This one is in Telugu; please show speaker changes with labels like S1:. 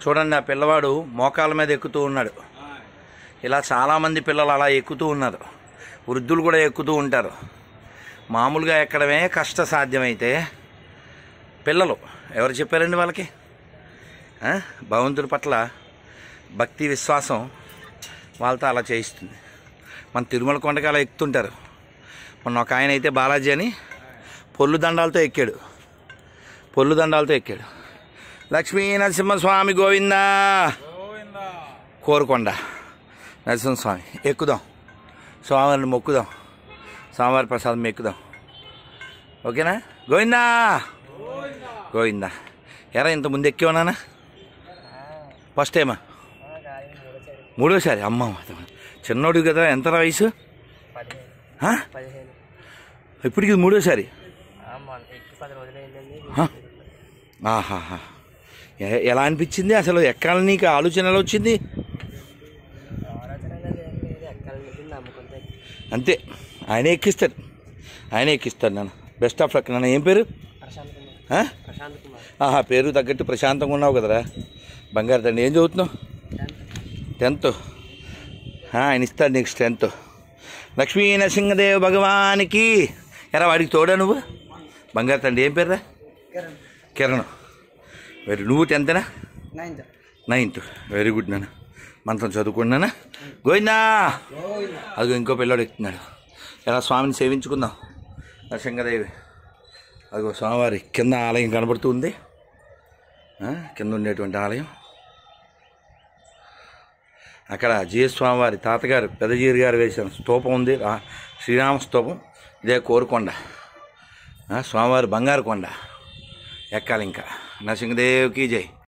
S1: చూడండి ఆ పిల్లవాడు మోకాల మీద ఎక్కుతూ ఉన్నాడు ఇలా చాలామంది పిల్లలు అలా ఎక్కుతూ ఉన్నారు వృద్ధులు కూడా ఎక్కుతూ ఉంటారు మామూలుగా ఎక్కడమే కష్ట సాధ్యమైతే పిల్లలు ఎవరు చెప్పారండి వాళ్ళకి ఆ? భగవంతుడి పట్ల భక్తి విశ్వాసం వాళ్ళతో అలా చేయిస్తుంది మన తిరుమల కొండకి అలా ఎక్కుతుంటారు మొన్న ఒక ఆయన అయితే బాలాజీ అని పొల్లు దండాలతో ఎక్కాడు పొల్లు దండాలతో ఎక్కాడు లక్ష్మీ నరసింహస్వామి గోవిందా కోరుకొండ నరసింహస్వామి ఎక్కుదాం స్వామివారిని మొక్కుదాం స్వామివారి ప్రసాదం ఎక్కుదాం ఓకేనా గోవిందా గోవిందా ఎరా ఇంత ముందు ఎక్కి ఉన్నానా ఫస్ట్ టైమా మూడోసారి అమ్మ చిన్నోడు కదా ఎంత వయసు ఆ?
S2: పదిహేను
S1: ఇప్పటికి ఇది మూడోసారి
S2: మన ఎక్కి పది రోజులు అయిందండి
S1: హ? ఆహాహా ఎ- ఎలా అనిపించింది అసలు ఎక్కాలని నీకు ఆలోచన ఎలా వచ్చింది
S2: ఆలోచన అనేది ఏం లేదు ఎక్కాలని నమ్ముకుంటే
S1: అంతే ఆయనే ఎక్కిస్తాడు ఆయనే ఎక్కిస్తాడు నన్ను బెస్ట్ ఆఫ్ లక్ నన్ను ఏం పేరు
S2: ప్రశాంత్ కుమార్
S1: ఆ?
S2: ప్రశాంత్ కుమార్
S1: ఆహా పేరు తగ్గట్టు ప్రశాంతంగా ఉన్నావు కదరా బంగారు తండ్రి ఏం చదువుతున్నావు టెన్త్ ఆయన ఇస్తాడు నీకు స్ట్రెంత్ లక్ష్మీ నరసింహదేవ్ భగవానికి ఎరా వాడికి తోడా నువ్వు బంగారు తండ్రి ఏం పేరురా కిరణ్ వెరీ నువ్వు టెన్తేనా
S2: నైన్త్
S1: నైన్త్ వెరీ గుడ్ నాన్న మంత్రం చదువుకున్నానా గోవిందా అదిగో ఇంకో పిల్లోడు ఎక్కుతున్నాడు ఎలా స్వామిని సేవించుకుందాం నరసింహదేవి అదిగో స్వామివారి కింద ఆలయం కనబడుతుంది ఆ, కింద ఉండేటువంటి ఆలయం అక్కడ జీస్వామివారి తాతగారు పెద్దజీరి గారు వేసిన స్తూపం ఉంది ఆ శ్రీరామ స్తూపం ఇదే కోరుకొండ ఆ, స్వామివారి బంగారు కొండ ఎక్కాలి ఇంకా నరసింహదేవ్కి జై